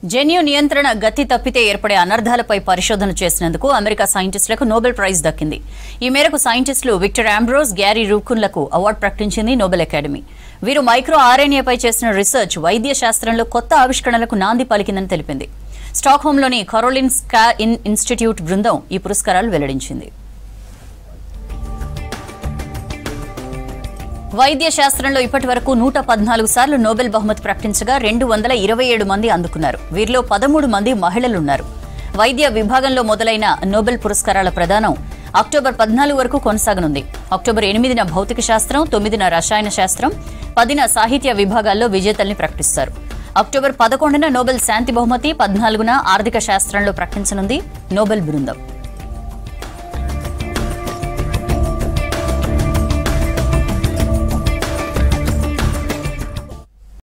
జన్యు నియంత్రణ గతి తప్పితే ఏర్పడే అనర్థాలపై పరిశోధన చేసినందుకు అమెరికా సైంటిస్టులకు నోబెల్ ప్రైజ్ దక్కింది ఈ మేరకు సైంటిస్టులు విక్టర్ ఆంబ్రోస్ గ్యారీ రూకున్లకు అవార్డు ప్రకటించింది నోబెల్ అకాడమీ వీరు మైక్రో ఆర్ఎన్ఏపై చేసిన రీసెర్చ్ వైద్య శాస్త్రంలో కొత్త ఆవిష్కరణలకు నాంది పలికిందని తెలిపింది స్టాక్హోమ్లోని కరోలిన్ స్కా ఇన్ ఇన్స్టిట్యూట్ బృందం ఈ పురస్కారాలు వెల్లడించింది వైద్య శాస్త్రంలో ఇప్పటి వరకు నూట పద్నాలుగు సార్లు నోబెల్ బహుమతి ప్రకటించగా రెండు వందల ఇరవై ఏడు మంది అందుకున్నారు వీరిలో పదమూడు మంది మహిళలున్నారు వైద్య విభాగంలో మొదలైన నోబెల్ పురస్కారాల ప్రదానం అక్టోబర్ పద్నాలుగు వరకు కొనసాగనుంది అక్టోబర్ ఎనిమిదిన భౌతిక శాస్త్రం తొమ్మిదిన రసాయన శాస్త్రం పదిన సాహిత్య విభాగాల్లో విజేతల్ని ప్రకటిస్తారు అక్టోబర్ పదకొండున నోబెల్ శాంతి బహుమతి పద్నాలుగున ఆర్థిక శాస్త్రంలో ప్రకటించనుంది నోబెల్ బృందం